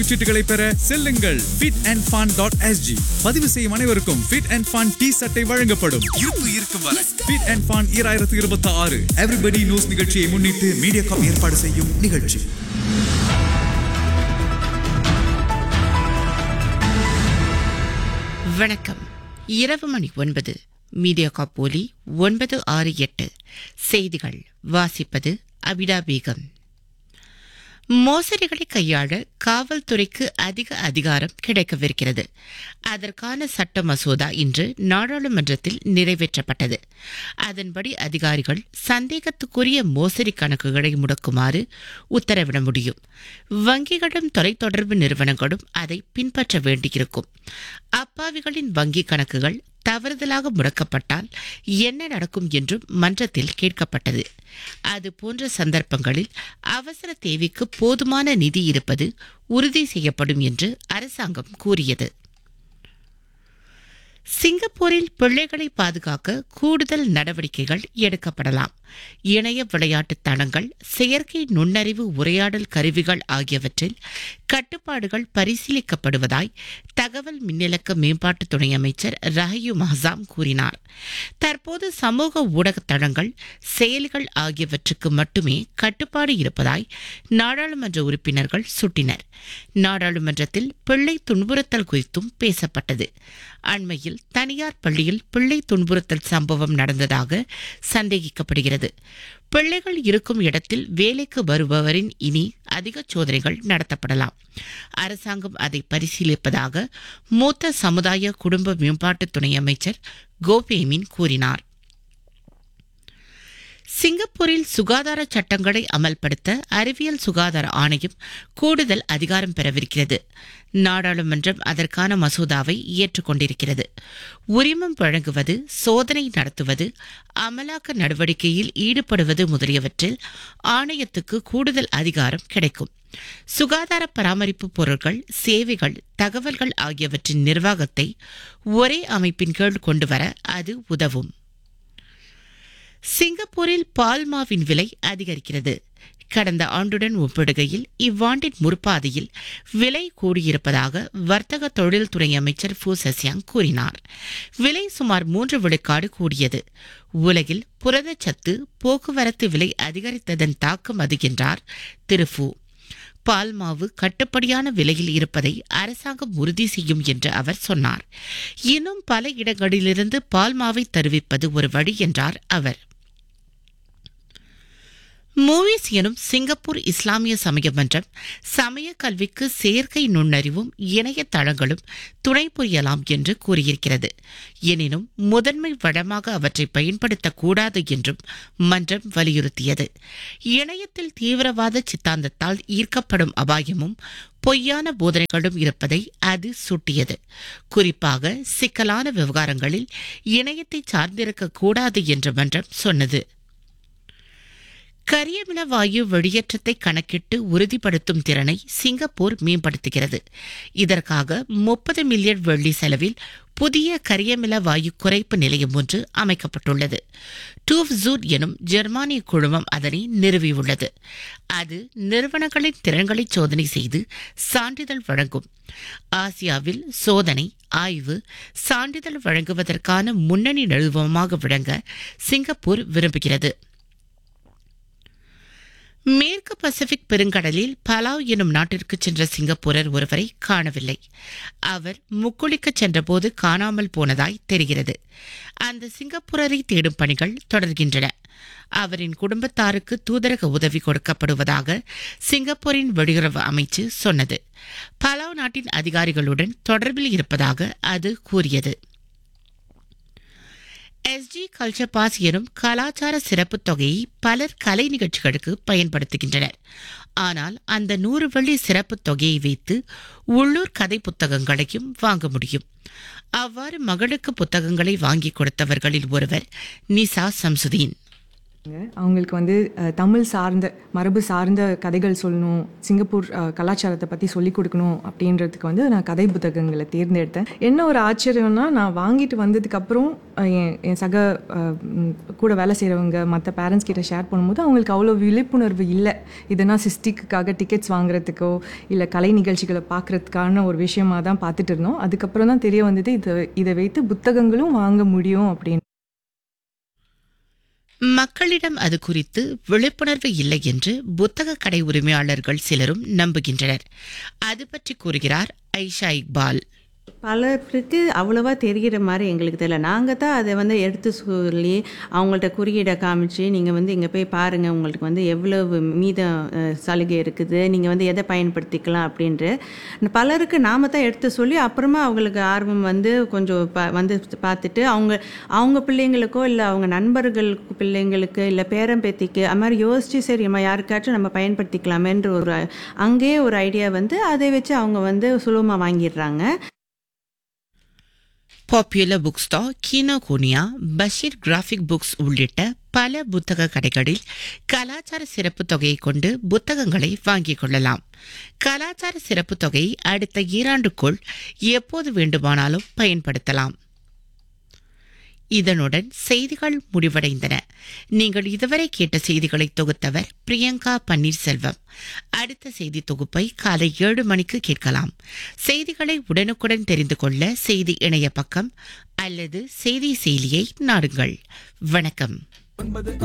சீட்டுகளை பெற செல்லுங்கள் fit and fun dot SG பதிவு செய்யும் அனைவருக்கும் fit and fun டி சட்டை வழங்கப்படும் இருப்பு இருக்கும் வரை fit and fun ஈராயிரத்து இருபத்தி ஆறு எவ்ரிபடி நியூஸ் நிகழ்ச்சியை முன்னிட்டு மீடியாகாம் ஏற்பாடு செய்யும் நிகழ்ச்சி வணக்கம் இரவு மணி ஒன்பது மீடியா காப்போலி ஒன்பது ஆறு எட்டு செய்திகள் வாசிப்பது அபிடா பேகம் மோசடிகளை கையாள காவல்துறைக்கு அதிக அதிகாரம் கிடைக்கவிருக்கிறது அதற்கான சட்ட மசோதா இன்று நாடாளுமன்றத்தில் நிறைவேற்றப்பட்டது அதன்படி அதிகாரிகள் சந்தேகத்துக்குரிய மோசடி கணக்குகளை முடக்குமாறு உத்தரவிட முடியும் வங்கிகளும் தொலைத்தொடர்பு நிறுவனங்களும் அதை பின்பற்ற வேண்டியிருக்கும் அப்பாவிகளின் வங்கி கணக்குகள் தவறுதலாக முடக்கப்பட்டால் என்ன நடக்கும் என்றும் மன்றத்தில் கேட்கப்பட்டது அது போன்ற சந்தர்ப்பங்களில் அவசர தேவைக்கு போதுமான நிதி இருப்பது உறுதி செய்யப்படும் என்று அரசாங்கம் கூறியது சிங்கப்பூரில் பிள்ளைகளை பாதுகாக்க கூடுதல் நடவடிக்கைகள் எடுக்கப்படலாம் இணைய விளையாட்டு தளங்கள் செயற்கை நுண்ணறிவு உரையாடல் கருவிகள் ஆகியவற்றில் கட்டுப்பாடுகள் பரிசீலிக்கப்படுவதாய் தகவல் மின்னிலக்க மேம்பாட்டு துணை அமைச்சர் ரஹயு மஹசாம் கூறினார் தற்போது சமூக ஊடக தளங்கள் செயலிகள் ஆகியவற்றுக்கு மட்டுமே கட்டுப்பாடு இருப்பதாய் நாடாளுமன்ற உறுப்பினர்கள் சுட்டினர் நாடாளுமன்றத்தில் பிள்ளை துன்புறுத்தல் குறித்தும் பேசப்பட்டது அண்மையில் தனியார் பள்ளியில் பிள்ளை துன்புறுத்தல் சம்பவம் நடந்ததாக சந்தேகிக்கப்படுகிறது பிள்ளைகள் இருக்கும் இடத்தில் வேலைக்கு வருபவரின் இனி அதிக சோதனைகள் நடத்தப்படலாம் அரசாங்கம் அதை பரிசீலிப்பதாக மூத்த சமுதாய குடும்ப மேம்பாட்டு துணை அமைச்சர் கோபேமின் கூறினார் சிங்கப்பூரில் சுகாதார சட்டங்களை அமல்படுத்த அறிவியல் சுகாதார ஆணையம் கூடுதல் அதிகாரம் பெறவிருக்கிறது நாடாளுமன்றம் அதற்கான மசோதாவை ஏற்றுக்கொண்டிருக்கிறது உரிமம் வழங்குவது சோதனை நடத்துவது அமலாக்க நடவடிக்கையில் ஈடுபடுவது முதலியவற்றில் ஆணையத்துக்கு கூடுதல் அதிகாரம் கிடைக்கும் சுகாதார பராமரிப்பு பொருட்கள் சேவைகள் தகவல்கள் ஆகியவற்றின் நிர்வாகத்தை ஒரே அமைப்பின் கீழ் கொண்டுவர அது உதவும் சிங்கப்பூரில் பால்மாவின் விலை அதிகரிக்கிறது கடந்த ஆண்டுடன் ஒப்பிடுகையில் இவ்வாண்டின் முற்பாதையில் விலை கூடியிருப்பதாக வர்த்தக தொழில்துறை அமைச்சர் ஃபு சசியாங் கூறினார் விலை சுமார் மூன்று விழுக்காடு கூடியது உலகில் புரதச்சத்து போக்குவரத்து விலை அதிகரித்ததன் தாக்கம் அது என்றார் திரு ஃபு பால் மாவு கட்டுப்படியான விலையில் இருப்பதை அரசாங்கம் உறுதி செய்யும் என்று அவர் சொன்னார் இன்னும் பல இடங்களிலிருந்து பால் மாவை தருவிப்பது ஒரு வழி என்றார் அவர் மூவிஸ் எனும் சிங்கப்பூர் இஸ்லாமிய சமய மன்றம் சமய கல்விக்கு செயற்கை நுண்ணறிவும் இணையதளங்களும் துணை புரியலாம் என்று கூறியிருக்கிறது எனினும் முதன்மை வளமாக அவற்றை பயன்படுத்தக்கூடாது என்றும் மன்றம் வலியுறுத்தியது இணையத்தில் தீவிரவாத சித்தாந்தத்தால் ஈர்க்கப்படும் அபாயமும் பொய்யான போதனைகளும் இருப்பதை அது சுட்டியது குறிப்பாக சிக்கலான விவகாரங்களில் இணையத்தை சார்ந்திருக்க கூடாது என்று மன்றம் சொன்னது கரியமில வாயு வெளியேற்றத்தை கணக்கிட்டு உறுதிப்படுத்தும் திறனை சிங்கப்பூர் மேம்படுத்துகிறது இதற்காக முப்பது மில்லியன் வெள்ளி செலவில் புதிய கரியமில வாயு குறைப்பு நிலையம் ஒன்று அமைக்கப்பட்டுள்ளது டூஃப் ஜூட் எனும் ஜெர்மானிய குழுமம் அதனை நிறுவியுள்ளது அது நிறுவனங்களின் திறன்களை சோதனை செய்து சான்றிதழ் வழங்கும் ஆசியாவில் சோதனை ஆய்வு சான்றிதழ் வழங்குவதற்கான முன்னணி நிறுவனமாக விளங்க சிங்கப்பூர் விரும்புகிறது மேற்கு பசிபிக் பெருங்கடலில் பலாவ் எனும் நாட்டிற்கு சென்ற சிங்கப்பூரர் ஒருவரை காணவில்லை அவர் முக்குளிக்க சென்றபோது காணாமல் போனதாய் தெரிகிறது அந்த சிங்கப்பூரரை தேடும் பணிகள் தொடர்கின்றன அவரின் குடும்பத்தாருக்கு தூதரக உதவி கொடுக்கப்படுவதாக சிங்கப்பூரின் வெளியுறவு அமைச்சு சொன்னது பலாவ் நாட்டின் அதிகாரிகளுடன் தொடர்பில் இருப்பதாக அது கூறியது எஸ்ஜி கல்ச்சர் பாஸ் எனும் கலாச்சார சிறப்பு தொகையை பலர் கலை நிகழ்ச்சிகளுக்கு பயன்படுத்துகின்றனர் ஆனால் அந்த நூறு வெள்ளி சிறப்பு தொகையை வைத்து உள்ளூர் கதை புத்தகங்களையும் வாங்க முடியும் அவ்வாறு மகளுக்கு புத்தகங்களை வாங்கி கொடுத்தவர்களில் ஒருவர் நிசா சம்சுதீன் அவங்களுக்கு வந்து அஹ், தமிழ் சார்ந்த மரபு சார்ந்த கதைகள் சொல்லணும் சிங்கப்பூர் அஹ், கலாச்சாரத்தை பற்றி சொல்லிக் கொடுக்கணும் அப்படின்றதுக்கு வந்து நான் கதை புத்தகங்களை தேர்ந்தெடுத்தேன் என்ன ஒரு ஆச்சரியம்னா நான் வாங்கிட்டு வந்ததுக்கப்புறம் என் என் சக அஹ், ம், கூட வேலை செய்கிறவங்க மற்ற பேரண்ட்ஸ் கிட்ட ஷேர் பண்ணும்போது அவங்களுக்கு அவ்வளோ விழிப்புணர்வு இல்லை இதனா சிஸ்டிக்குக்காக டிக்கெட்ஸ் வாங்குறதுக்கோ இல்லை கலை நிகழ்ச்சிகளை பார்க்குறதுக்கான ஒரு விஷயமா தான் பார்த்துட்டு இருந்தோம் அதுக்கப்புறம் தான் தெரிய வந்தது இதை இதை வைத்து புத்தகங்களும் வாங்க முடியும் அப்படின்னு மக்களிடம் அது குறித்து விழிப்புணர்வு இல்லை என்று புத்தக கடை உரிமையாளர்கள் சிலரும் நம்புகின்றனர் அது பற்றி கூறுகிறார் ஐஷா இக்பால் பலருக்கு அவ்வளோவா தெரிகிற மாதிரி எங்களுக்கு தெரியல நாங்கள் தான் அதை வந்து எடுத்து சொல்லி அவங்கள்ட்ட குறியீடை காமிச்சு நீங்கள் வந்து இங்கே போய் பாருங்கள் உங்களுக்கு வந்து எவ்வளவு மீதம் அஹ், சலுகை இருக்குது நீங்கள் வந்து எதை பயன்படுத்திக்கலாம் அப்படின்ட்டு பலருக்கு நாம தான் எடுத்து சொல்லி அப்புறமா அவங்களுக்கு ஆர்வம் வந்து கொஞ்சம் ப வந்து பார்த்துட்டு அவங்க அவங்க பிள்ளைங்களுக்கோ இல்லை அவங்க நண்பர்கள் பிள்ளைங்களுக்கு இல்லை பேரம்பேத்திக்கு அது மாதிரி யோசிச்சு சரி நம்ம யாருக்காச்சும் நம்ம பயன்படுத்திக்கலாமேன்ற ஒரு அங்கேயே ஒரு ஐடியா வந்து அதை வச்சு அவங்க வந்து சுலபமாக வாங்கிடுறாங்க பாப்புலர் புக் ஸ்டார் கீனோ கோனியா பஷீர் கிராஃபிக் புக்ஸ் உள்ளிட்ட பல புத்தக கடைகளில் கலாச்சார சிறப்பு தொகையை கொண்டு புத்தகங்களை வாங்கிக் கொள்ளலாம் கலாச்சார சிறப்பு தொகையை அடுத்த ஈராண்டுக்குள் எப்போது வேண்டுமானாலும் பயன்படுத்தலாம் இதனுடன் செய்திகள் முடிவடைந்தன நீங்கள் இதுவரை கேட்ட செய்திகளை தொகுத்தவர் பிரியங்கா பன்னீர்செல்வம் அடுத்த செய்தி தொகுப்பை காலை ஏழு மணிக்கு கேட்கலாம் செய்திகளை உடனுக்குடன் தெரிந்து கொள்ள செய்தி இணைய பக்கம் அல்லது செய்தி செயலியை நாடுங்கள் வணக்கம்